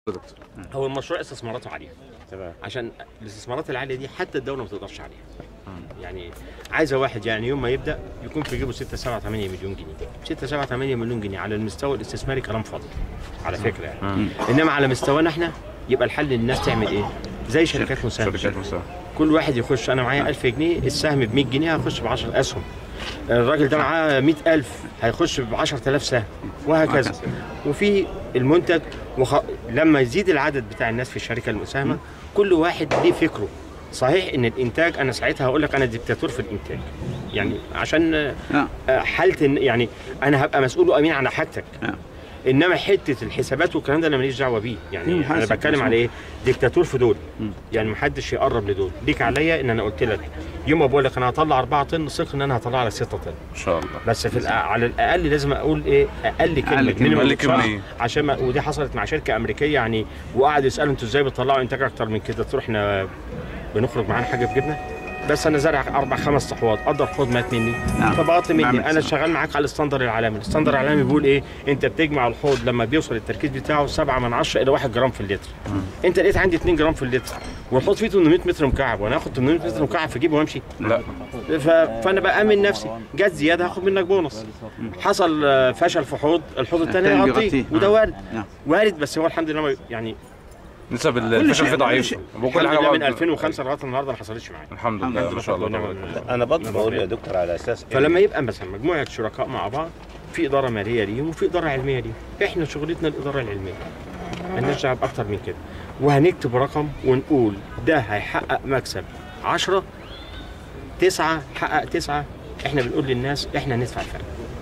هو المشروع استثماراته عاليه تمام عشان الاستثمارات العاليه دي حتى الدوله ما تقدرش عليها يعني عايزه واحد يعني يوم ما يبدا يكون في جيبه 6 7 8 مليون جنيه 6 7 8 مليون جنيه على المستوى الاستثماري كلام فاضي على فكره يعني انما على مستوانا احنا يبقى الحل الناس تعمل ايه زي شركات مساهمه شركات مساهمة كل واحد يخش انا معايا 1000 جنيه السهم ب 100 جنيه هخش ب 10 اسهم الراجل ده معاه 100000 هيخش ب 10000 سهم وهكذا وهكذا. وفي المنتج وخ... لما يزيد العدد بتاع الناس في الشركه المساهمه كل واحد ليه فكره صحيح ان الانتاج انا ساعتها هقول لك انا ديكتاتور في الانتاج يعني عشان آه، نعم آه، حاله إن- يعني انا هبقى مسؤول وامين على حاجتك نعم انما حته الحسابات والكلام ده انا ماليش دعوه بيه في يعني انا محاسب بتكلم مسؤول. على ايه ديكتاتور في دول مم. يعني محدش يقرب لدول ليك عليا ان انا قلت لك يوم ما بقول لك انا هطلع 4 طن ثق ان انا هطلع لك 6 طن ان شاء الله بس في الأ- على الاقل لازم اقول ايه اقل كلمه كلمة. minimum أقل صح؟ كمية. عشان ما ودي حصلت مع شركه امريكيه يعني وقعدوا يسالوا انتوا ازاي بتطلعوا انتاج اكتر من كده تروح احنا بنخرج معانا حاجه في جبنه بس انا زارع اربع خمس صحوات قدر حوض مات مني نعم. فبقط مني نعمل انا حساب. شغال معاك على الستاندر العالمي الستاندر العالمي بيقول ايه انت بتجمع الحوض لما بيوصل التركيز بتاعه 7 من 10 الى 1 جرام في اللتر انت لقيت عندي 2 جرام في اللتر والحوض فيه 800 متر مكعب وانا هاخد 800 متر مكعب في جيبي وامشي لا ف... فانا بامن نفسي جت زياده هاخد منك بونص حصل آه، فشل في حوض الحوض الثاني التاني هيغطيه بيغطيه. وده آه. وارد نعم. وارد بس هو الحمد لله ما- يعني نسب كل الفشل شيء فيه كل ضعيفه شيء وكل الحمد حاجه لله من بعد- 2005 لغايه النهارده ما حصلتش معايا الحمد لله ما شاء الله ونعم تبارك بالله. انا برضه بقول يا دكتور على اساس إن فلما يبقى مثلا مجموعه شركاء مع بعض في اداره ماليه ليهم وفي اداره علميه ليهم احنا شغلتنا الاداره العلميه مالناش دعوه باكتر من كده وهنكتب رقم ونقول ده هيحقق مكسب 10 9 حقق 9 احنا بنقول للناس احنا هندفع الفرق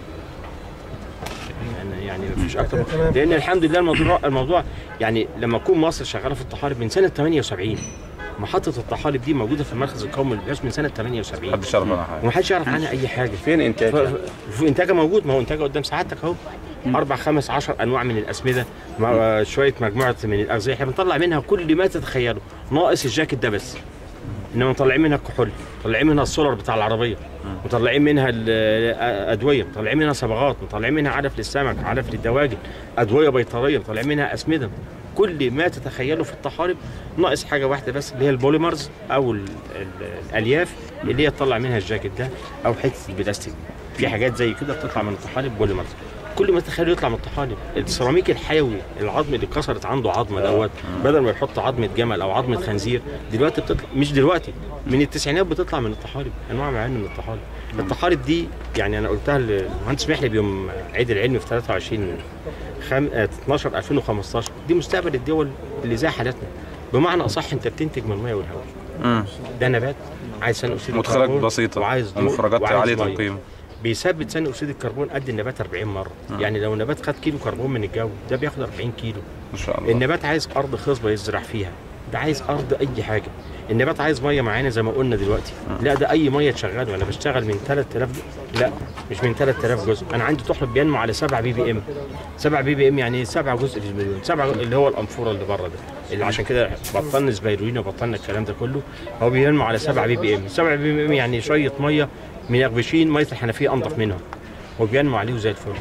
يعني يعني مفيش اكتر لان الحمد لله الموضوع الموضوع يعني لما تكون مصر شغاله في الطحالب من سنه 78 محطه الطحالب دي موجوده في المركز القومي للغاز من سنه 78 محدش يعرف عنها حاجه ومحدش يعرف عنها اي حاجه فين انتاج ف- في انتاجها موجود ما هو انتاجها قدام سعادتك اهو اربع خمس عشر انواع من الاسمده مع شويه مجموعه من الاغذيه احنا بنطلع منها كل ما تتخيله ناقص الجاكيت ده بس انما مطلعين منها الكحول مطلعين منها السولر بتاع العربيه مطلعين منها الادويه مطلعين منها صبغات مطلعين منها علف للسمك علف للدواجن ادويه بيطريه مطلعين منها اسمده كل ما تتخيله في الطحالب ناقص حاجه واحده بس اللي هي البوليمرز او ال ال الالياف اللي هي تطلع منها الجاكيت ده او حته البلاستيك في حاجات زي كده بتطلع من الطحالب بوليمرز كل ما تتخيله يطلع من الطحالب السيراميك الحيوي العظم اللي اتكسرت عنده عظمه دوت بدل ما يحط عظمه جمل او عظمه خنزير دلوقتي بتطلع مش دلوقتي من التسعينات بتطلع من الطحالب انواع معينه من الطحالب الطحالب دي يعني انا قلتها للمهندس محلي بيوم عيد العلم في 23 خم... آه، 12 2015 دي مستقبل الدول اللي زي حالتنا بمعنى اصح انت بتنتج من الميه والهواء مم. ده نبات عايز ثاني اكسيد مدخلات الكربون بسيطه وعايز ضوء ومخرجات وعايز عاليه مية. القيمه بيثبت ثاني اكسيد الكربون قد النبات 40 مره يعني لو النبات خد كيلو كربون من الجو ده بياخد 40 كيلو ما شاء الله النبات عايز ارض خصبه يزرع فيها ده عايز ارض اي حاجه النبات عايز ميه معانا زي ما قلنا دلوقتي لا ده اي ميه تشغله انا بشتغل من 3000 جزء لا مش من 3000 جزء انا عندي طحلب بينمو على 7 بي بي ام 7 بي بي ام يعني 7 جزء للمليون 7 اللي هو الانفوره اللي بره ده اللي عشان كده بطلنا سبايرولين وبطلنا الكلام ده كله هو بينمو على 7 بي بي ام 7 بي بي ام يعني شويه ميه منغبشين ميه الحنفيه انضف منهم وبينمو عليه زي الفل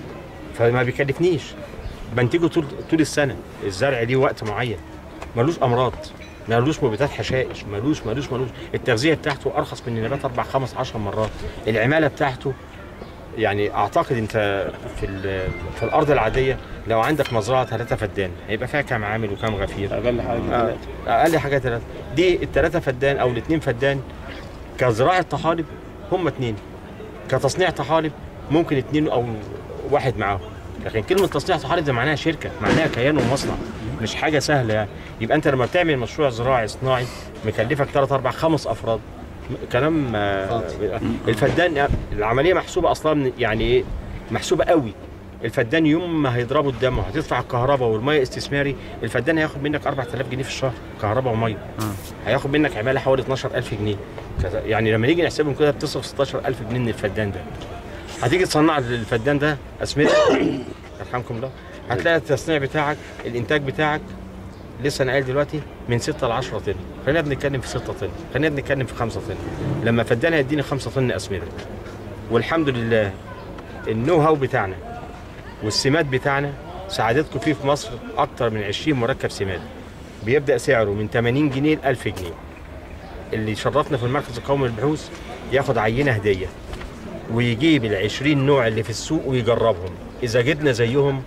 فما بيكلفنيش بنتجه طول طول السنه الزرع ليه وقت معين ملوش امراض ملوش مبيدات حشائش ملوش ملوش ملوش التغذيه بتاعته ارخص من النبات اربع خمس عشر مرات العماله بتاعته يعني اعتقد انت في ال- في الارض العاديه لو عندك مزرعه ثلاثه فدان هيبقى فيها كام عامل وكام غفير اقل حاجه آه، اقل حاجه ثلاثه دي الثلاثه فدان او الاثنين فدان كزراعه طحالب هم اثنين كتصنيع طحالب ممكن اثنين او واحد معاهم لكن كلمه تصنيع طحالب ده معناها شركه معناها كيان ومصنع مش حاجه سهله يعني يبقى انت لما بتعمل مشروع زراعي صناعي مكلفك ثلاث اربع خمس افراد م- كلام آه، الفدان العمليه محسوبه اصلا من- يعني ايه محسوبه قوي الفدان يوم ما هيضربوا الدم وهتدفع الكهرباء والميه استثماري الفدان هياخد منك 4000 جنيه في الشهر كهرباء وميه هياخد منك عماله حوالي 12000 جنيه كذا- يعني لما نيجي نحسبهم كده بتصرف 16000 جنيه من الفدان ده هتيجي تصنع الفدان ده اسمده يرحمكم الله هتلاقي التصنيع بتاعك الانتاج بتاعك لسه انا قايل دلوقتي من 6 ل 10 طن خلينا بنتكلم في 6 طن خلينا بنتكلم في 5 طن لما فدان هيديني 5 طن اسمده والحمد لله النو هاو بتاعنا والسمات بتاعنا سعادتكم فيه في مصر اكتر من 20 مركب سماد بيبدا سعره من 80 جنيه ل 1000 جنيه اللي يشرفنا في المركز القومي للبحوث ياخد عينه هديه ويجيب ال 20 نوع اللي في السوق ويجربهم اذا جبنا زيهم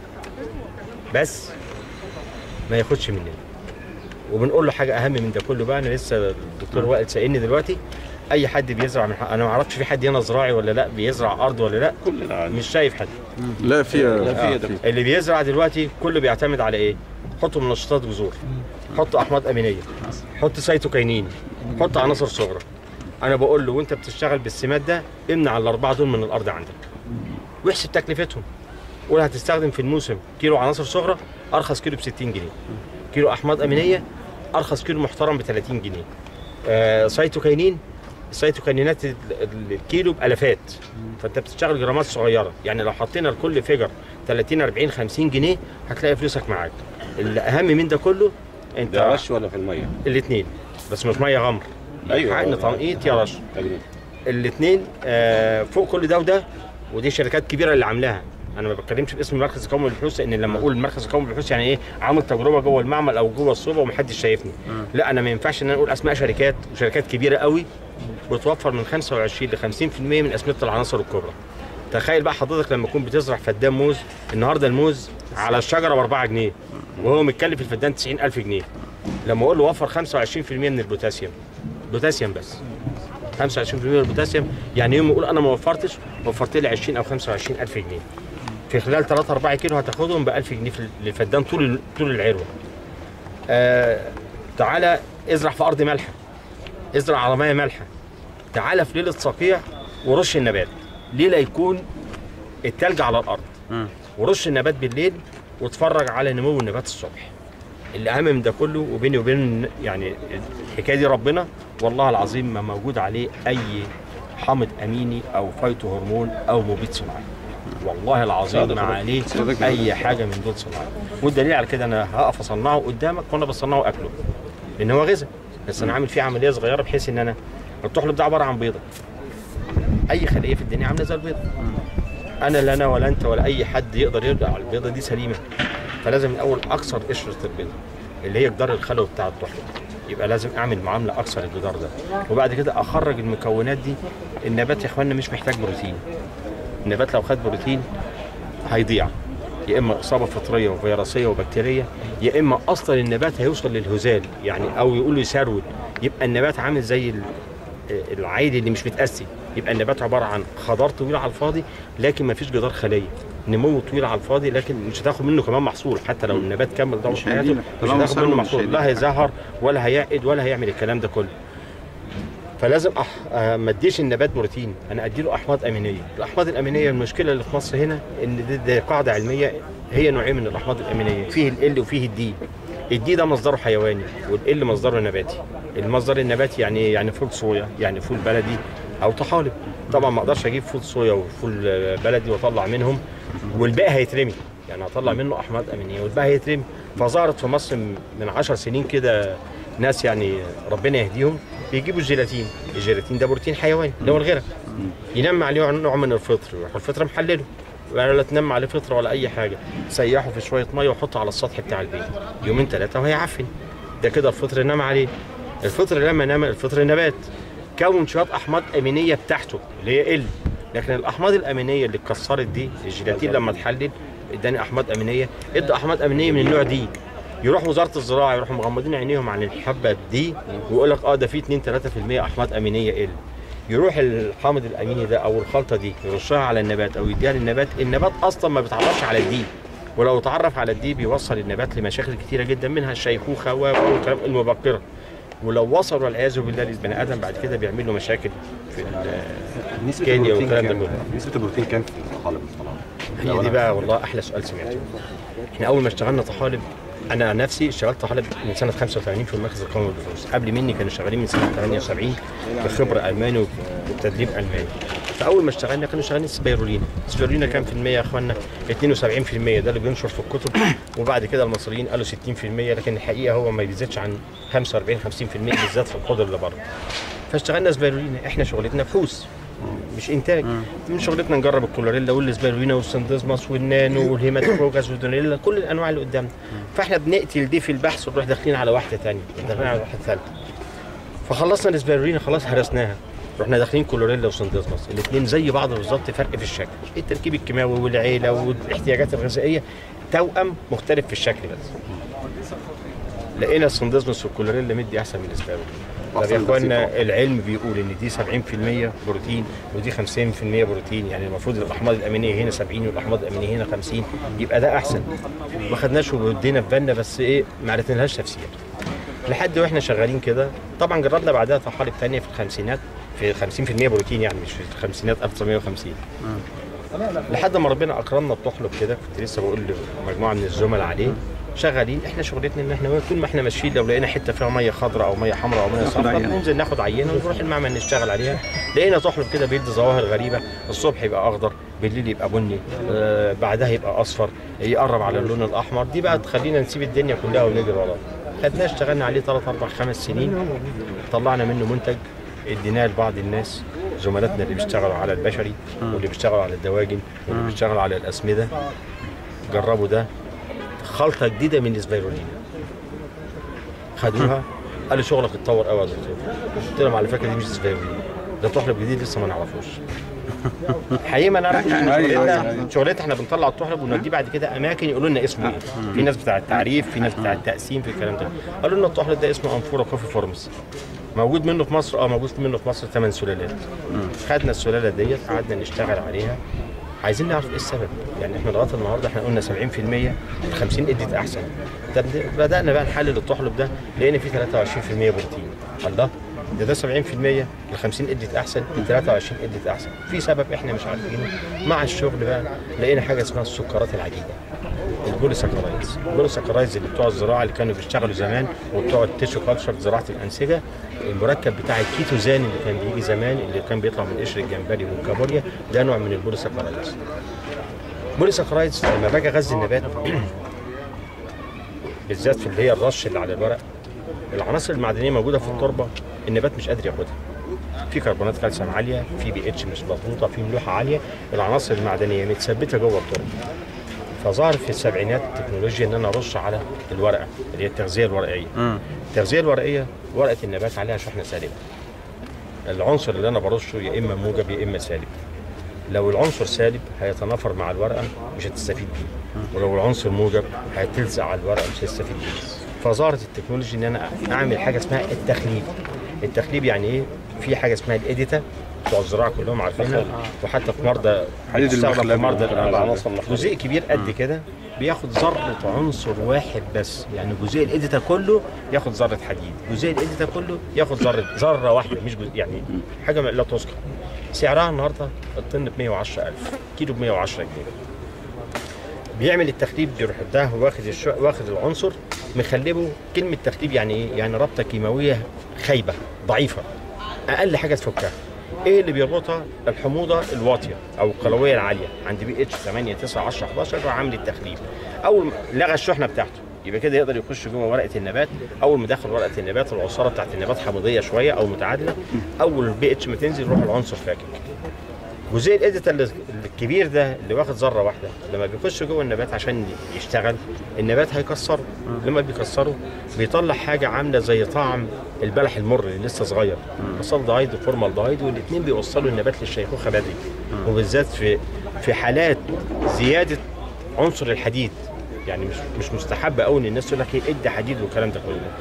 بس ما ياخدش مننا وبنقول له حاجه اهم من ده كله بقى انا لسه الدكتور وائل سالني دلوقتي اي حد بيزرع من حق. انا ما اعرفش في حد هنا زراعي ولا لا بيزرع ارض ولا لا كلنا عادي. مش شايف حد لا في لا في آه. يا دكتور. اللي بيزرع دلوقتي كله بيعتمد على ايه؟ حطوا منشطات جذور حطوا احماض امينيه حط سيتوكاينين حط عناصر صغرى انا بقول له وانت بتشتغل بالسماد ده امنع الاربعه دول من الارض عندك واحسب تكلفتهم قول هتستخدم في الموسم كيلو عناصر صغرى ارخص كيلو ب 60 جنيه كيلو احماض امينيه ارخص كيلو محترم ب 30 جنيه آه سيتوكاينين السيتوكاينينات ال- ال- الكيلو بالافات فانت بتشتغل جرامات صغيره يعني لو حطينا لكل فيجر 30 40 50 جنيه هتلاقي فلوسك معاك الاهم من ده كله انت ده رش ولا في الميه؟ الاثنين بس مش ميه غمر أيوة. حقن تنقيط يا رش تجربة. الاثنين آه فوق كل ده وده ودي شركات كبيره اللي عاملاها انا ما بتكلمش باسم المركز القومي للبحوث ان لما اقول المركز القومي للبحوث يعني ايه عامل تجربه جوه المعمل او جوه الصوبه ومحدش شايفني لا انا ما ينفعش ان انا اقول اسماء شركات وشركات كبيره قوي بتوفر من 25 ل 50% من اسمده العناصر الكبرى تخيل بقى حضرتك لما تكون بتزرع فدان موز النهارده الموز على الشجره ب 4 جنيه وهو متكلف الفدان 90000 جنيه لما اقول له وفر 25% من البوتاسيوم بوتاسيوم بس 25% من البوتاسيوم يعني يوم يقول انا ما وفرتش وفرت لي 20 او 25 الف جنيه في خلال 3 4 كيلو هتاخدهم ب 1000 جنيه في الفدان طول ال- طول العروه آه تعالى ازرع في ارض مالحه ازرع على ميه مالحه تعالى في ليله صقيع ورش النبات ليله يكون التلج على الارض ورش النبات بالليل واتفرج على نمو النبات الصبح اللي اهم من ده كله وبيني وبين يعني الحكايه دي ربنا والله العظيم ما موجود عليه اي حامض اميني او فايتو هرمون او مبيد صناعي والله العظيم صادق ما ربنا. عليه صادق اي حاجه من دول صناعي والدليل على كده انا هقف اصنعه قدامك وانا بصنعه اكله لان هو غذاء بس انا عامل فيه عمليه صغيره بحيث ان انا الطحلب ده عباره عن بيضه اي خليه في الدنيا عامله زي البيضه انا لا انا ولا انت ولا اي حد يقدر يرجع على البيضه دي سليمه فلازم الاول اكسر قشره البيضه اللي هي جدار الخلوي بتاع الطحلب يبقى لازم اعمل معامله اكسر الجدار ده وبعد كده اخرج المكونات دي النبات يا اخوانا مش محتاج بروتين النبات لو خد بروتين هيضيع يا اما اصابه فطريه وفيروسيه وبكتيريه يا اما اصلا النبات هيوصل للهزال يعني او يقولوا يسرول يبقى النبات عامل زي ال- العادي اللي مش متأسي يبقى النبات عباره عن خضار طويل على الفاضي لكن ما فيش جدار خليه نمو طويل على الفاضي لكن مش هتاخد منه كمان محصول حتى لو النبات كمل دور مش حياته هيدينا. مش طالما هتاخد سلم منه مش محصول هيدينا. لا هيزهر ولا هيعقد ولا هيعمل الكلام ده كله فلازم أح... آه، ما اديش النبات بروتين انا ادي له احماض امينيه الاحماض الامينيه المشكله اللي في مصر هنا ان دي, دي قاعده علميه هي نوعين من الاحماض الامينيه فيه ال وفيه الدي الدي ده مصدره حيواني والال مصدره نباتي المصدر النباتي يعني يعني فول صويا يعني فول بلدي او طحالب طبعا ما اقدرش اجيب فول صويا وفول آه، بلدي واطلع منهم والباقي هيترمي يعني هطلع منه احماض امينيه والباقي هيترمي فظهرت في مصر من 10 سنين كده ناس يعني ربنا يهديهم بيجيبوا الجيلاتين الجيلاتين ده بروتين حيواني اللي هو الغرق ينمى عليه نوع من الفطر يروح الفطر محلله ولا تنمى عليه فطر ولا اي حاجه سيحه في شويه ميه وحطه على السطح بتاع البيت يومين ثلاثه وهيعفن ده كده الفطر نام عليه الفطر لما نام الفطر نبات كون شويه احماض امينيه بتاعته اللي هي ال لكن الاحماض الامينيه اللي اتكسرت دي الجيلاتين لما اتحلل اداني احماض امينيه ادى احماض امينيه من النوع دي يروح وزاره الزراعه يروحوا مغمضين عينيهم عن الحبه دي ويقول لك اه ده في 2 3% احماض امينيه ال يروح الحامض الاميني ده او الخلطه دي يرشها على النبات او يديها للنبات النبات اصلا ما بيتعرفش على الدي ولو اتعرف على الدي بيوصل النبات لمشاكل كتيره جدا منها الشيخوخه والكلام المبكره ولو وصل والعياذ بالله للبني ادم بعد كده بيعمل له مشاكل في ال- نسبة كينيا البروتين والكلام ده كام؟ كله. نسبة البروتين كام في الطحالب الصراحة؟ هي دي بقى والله احلى سؤال سمعته احنا اول ما اشتغلنا طحالب انا عن نفسي اشتغلت طحالب من سنه 85 في المركز القومي للبحوث قبل مني كانوا شغالين من سنه 78 بخبره الماني وبتدريب الماني فاول ما اشتغلنا كانوا شغالين سبيرولينا سبيرولينا كام في المية يا اخوانا 72% ده اللي بينشر في الكتب وبعد كده المصريين قالوا 60% لكن الحقيقه هو ما بيزيدش عن 45 50% بالذات في الخضر اللي بره فاشتغلنا سبيرولينا احنا شغلتنا بحوث مش انتاج من شغلتنا نجرب الكلوريلا والسبيرولينا والسندزماس والنانو والهيماتوكروجاس والدونيلا كل الانواع اللي قدامنا فاحنا بنقتل دي في البحث ونروح داخلين على واحده ثانيه داخلين على واحده ثالثه فخلصنا السبيرولينا خلاص هرسناها رحنا داخلين كلوريلا وسندزماس الاثنين زي بعض بالظبط فرق في الشكل التركيب الكيماوي والعيله والاحتياجات الغذائيه توأم مختلف في الشكل بس لقينا السندزماس والكلوريلا مدي احسن من السبيرولينا طب يا أحسن اخوانا بسيطة. العلم بيقول ان دي 70% بروتين ودي 50% بروتين يعني المفروض الاحماض الامينيه هنا 70 والاحماض الامينيه هنا 50 يبقى ده احسن ما خدناش وودينا في بالنا بس ايه ما عرفنالهاش تفسير لحد واحنا شغالين كده طبعا جربنا بعدها طحالب ثانيه في الخمسينات في 50% بروتين يعني مش في الخمسينات 1950 لحد ما ربنا اكرمنا بتحلب كده كنت لسه بقول لمجموعه من الزملاء عليه شغالين احنا شغلتنا ان احنا طول ما احنا ماشيين لو لقينا حته فيها ميه خضراء او ميه حمراء او ميه صفراء عينة. ننزل ناخد عينه ونروح المعمل نشتغل عليها لقينا تحلب كده بيدي ظواهر غريبه الصبح يبقى اخضر بالليل يبقى بني آه بعدها يبقى اصفر يقرب على اللون الاحمر دي بقى تخلينا نسيب الدنيا كلها ونجري وراه خدناه اشتغلنا عليه ثلاث اربع خمس سنين طلعنا منه منتج اديناه لبعض الناس زملاتنا اللي بيشتغلوا على البشري واللي بيشتغلوا على الدواجن واللي بيشتغلوا على الاسمده جربوا ده خلطه جديده من السبيرولينا خدوها قالوا شغلك اتطور قوي يا دكتور قلت لهم على فكره دي مش سبيرولينا ده تحلب جديد لسه ما نعرفوش حقيقي ما نعرفش إحنا أيوة، شغلتنا أيوة. شغلتنا احنا بنطلع الطحلب ونوديه بعد كده اماكن يقولوا لنا اسمه ايه في ناس بتاع التعريف في ناس بتاع التقسيم في الكلام ده قالوا لنا الطحلب ده اسمه انفوره كوفي فورمس موجود منه في مصر اه موجود منه في مصر ثمان سلالات خدنا السلاله ديت قعدنا نشتغل عليها عايزين نعرف ايه السبب يعني احنا لغايه النهارده احنا قلنا 70% ال 50 ادت احسن طب ده- بدانا بقى نحلل الطحلب ده لقينا فيه 23% بروتين الله ده ده 70% ال 50 ادت احسن ال 23 ادت احسن في سبب احنا مش عارفينه مع الشغل بقى لقينا حاجه اسمها السكرات العديده البوليساكرايدز البوليساكرايدز اللي بتوع الزراعه اللي كانوا بيشتغلوا زمان وبتوع التيشو كلتشر زراعه الانسجه المركب بتاع الكيتوزان اللي كان بيجي زمان اللي كان بيطلع من قشر الجمبري والكابوريا ده نوع من البوليساكرايدز البوليساكرايدز لما باجي اغذي النبات بالذات في اللي هي الرش اللي على الورق العناصر المعدنيه موجوده في التربه النبات مش قادر ياخدها في كربونات كالسيوم عاليه في بي اتش مش مظبوطه في ملوحه عاليه العناصر المعدنيه متثبته جوه التربه فظهر في السبعينات تكنولوجيا ان انا ارش على الورقه اللي هي التغذيه الورقيه التغذيه الورقيه ورقه النبات عليها شحنه سالبه العنصر اللي انا برشه يا اما موجب يا اما سالب لو العنصر سالب هيتنافر مع الورقه مش هتستفيد بيه ولو العنصر موجب هتلزق على الورقه مش هتستفيد بيه فظهرت التكنولوجيا ان انا اعمل حاجه اسمها التخليب التخليب يعني ايه في حاجه اسمها الاديتا بتوع الزراعه كلهم عارفينها وحتى في مرضى حديد بتستخدم في المخلب. مرضى آه، العناصر المخلبية. جزيء كبير قد كده بياخد ذره عنصر واحد بس يعني جزيء الاديتا كله ياخد ذره حديد جزيء الاديتا كله ياخد ذره ذره واحده مش جزء يعني حاجه لا تذكر سعرها النهارده الطن ب 110000 كيلو ب 110 جنيه بيعمل التخليب بيروح ده واخد الشو... واخد العنصر مخلبه كلمه تخليب يعني ايه؟ يعني رابطه كيماويه خايبه ضعيفه اقل حاجه تفكها ايه اللي بيربطها الحموضه الواطيه او القلويه العاليه عند بي اتش 8 9 10 11 راح عامل التخليب اول ما لغى الشحنه بتاعته يبقى كده يقدر يخش جوه ورقه النبات اول ما دخل ورقه النبات العصاره بتاعت النبات حمضيه شويه او متعادله اول البي اتش ما تنزل يروح العنصر فاكك جزيء الاديتا اللي- الكبير ده اللي واخد ذره واحده لما بيخش جوه النبات عشان يشتغل النبات هيكسره لما بيكسره بيطلع حاجه عامله زي طعم البلح المر اللي لسه صغير فصلدهايد وفورمالدهايد والاثنين بيوصلوا النبات للشيخوخه بدري وبالذات في في حالات زياده عنصر الحديد يعني مش مش مستحب قوي ان الناس تقول لك ايه ادي حديد والكلام ده كله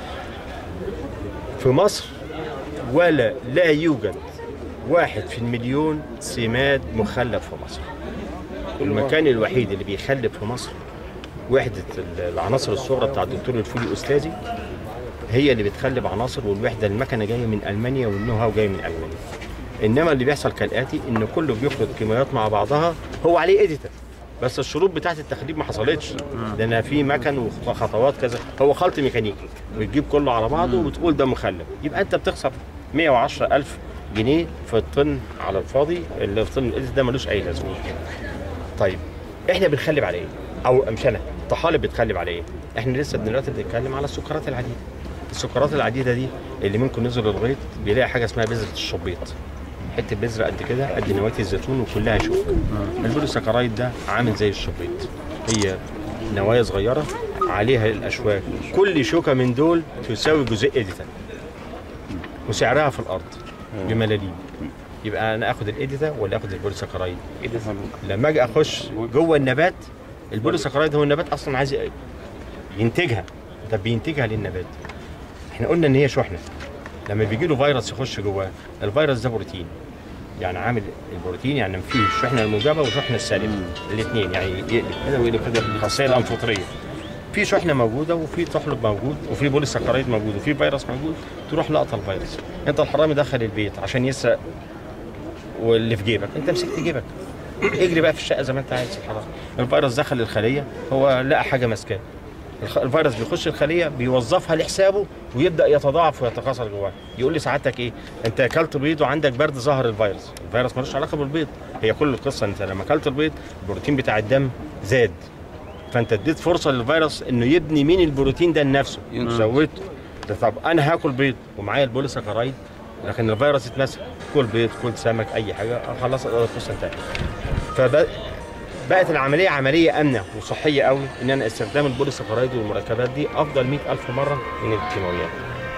في مصر ولا لا يوجد واحد في المليون سماد مخلب في مصر المكان الوحيد اللي بيخلب في مصر وحدة العناصر الصغرى بتاع الدكتور الفولي أستاذي هي اللي بتخلب عناصر والوحدة المكنة جاية من ألمانيا والنو هاو جاي من ألمانيا إنما اللي بيحصل كالآتي إن كله بيخلط كيماويات مع بعضها هو عليه إديتر بس الشروط بتاعت التخليب ما حصلتش لان في مكن وخطوات كذا هو خلط ميكانيكي بتجيب كله على بعضه وتقول ده مخلب يبقى انت بتخسر 110 الف جنيه في الطن على الفاضي اللي في طن الإزاز ده ملوش اي لازمه طيب احنا بنخلب على ايه او مش انا الطحالب بتخلب على ايه احنا لسه دلوقتي بنتكلم على السكرات العديده السكرات العديده دي اللي منكم نزل الغيط بيلاقي حاجه اسمها بذره الشبيط حته بذره قد كده قد نواه الزيتون وكلها شوك البوليساكرايد ده عامل زي الشبيط هي نوايا صغيره عليها الاشواك كل شوكه من دول تساوي جزيء اديتا وسعرها في الارض بملاليم يبقى انا اخد الاديتا ولا اخد البوليساكرايد لما اجي اخش جوه النبات البوليساكرايد هو النبات اصلا عايز ينتجها طب بينتجها للنبات احنا قلنا ان هي شحنه لما بيجي له فيروس يخش جواه الفيروس ده بروتين يعني عامل البروتين يعني فيه الشحنه الموجبه والشحنه السالبه الاثنين يعني يقلب كده ويقلب كده الخاصيه الانفوطريه في شحنه موجوده وفي تحلب موجود وفي بوليساكرايد موجود وفي فيروس موجود تروح لقطه الفيروس انت الحرامي دخل البيت عشان يسرق واللي في جيبك انت مسكت جيبك اجري بقى في الشقه زي ما انت عايز خلاص الفيروس دخل الخليه هو لقى حاجه ماسكاه الخ- الفيروس بيخش الخليه بيوظفها لحسابه ويبدا يتضاعف ويتكاثر جواها يقول لي سعادتك ايه انت اكلت بيض وعندك برد ظهر الفيروس الفيروس ملوش علاقه بالبيض هي كل القصه انت لما اكلت البيض البروتين بتاع الدم زاد فانت اديت فرصه للفيروس انه يبني من البروتين ده لنفسه ينشط. زودته ده طب انا هاكل بيض ومعايا البوليساكرايد لكن الفيروس اتمسك كل بيض كل سمك اي حاجه خلاص القصه انتهت فبقى بقت العمليه عمليه امنه وصحيه قوي ان انا استخدام البوليساكرايد والمركبات دي افضل 100000 مره من الكيماويات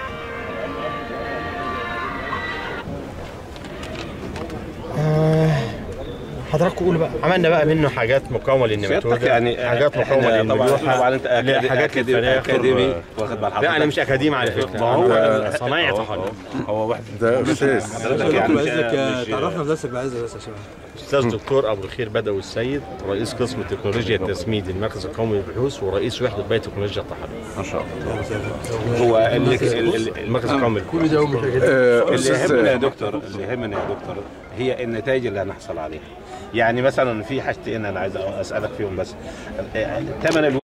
آه، حضراتكم قولوا بقى عملنا بقى منه حاجات مقاومه للنيماتودا سيادتك يعني حاجات مقاومه إحنا طبعا للملوحه طبعا انت أكادي- حاجات أكادي- للفراخ اكاديمي واخد بال حضرتك لا انا مش اكاديمي على فكره ما هو أنا صنايعي طحالب هو واحد ده استاذ حضرتك يعني مش- عايزك مش- تعرفنا بنفسك بعزة بس عشان استاذ دكتور ابو الخير بدوي السيد رئيس قسم تكنولوجيا التسميد المركز القومي للبحوث ورئيس وحده بايو تكنولوجيا الطحالب ما شاء الله هو اللي ال- ال- المركز القومي للبحوث كل ده أول آه، اللي يهمنا يا استاذ دكتور اللي يهمنا يا دكتور هي النتائج اللي هنحصل عليها يعني مثلا في حاجتين انا عايز اسالك فيهم بس ثمن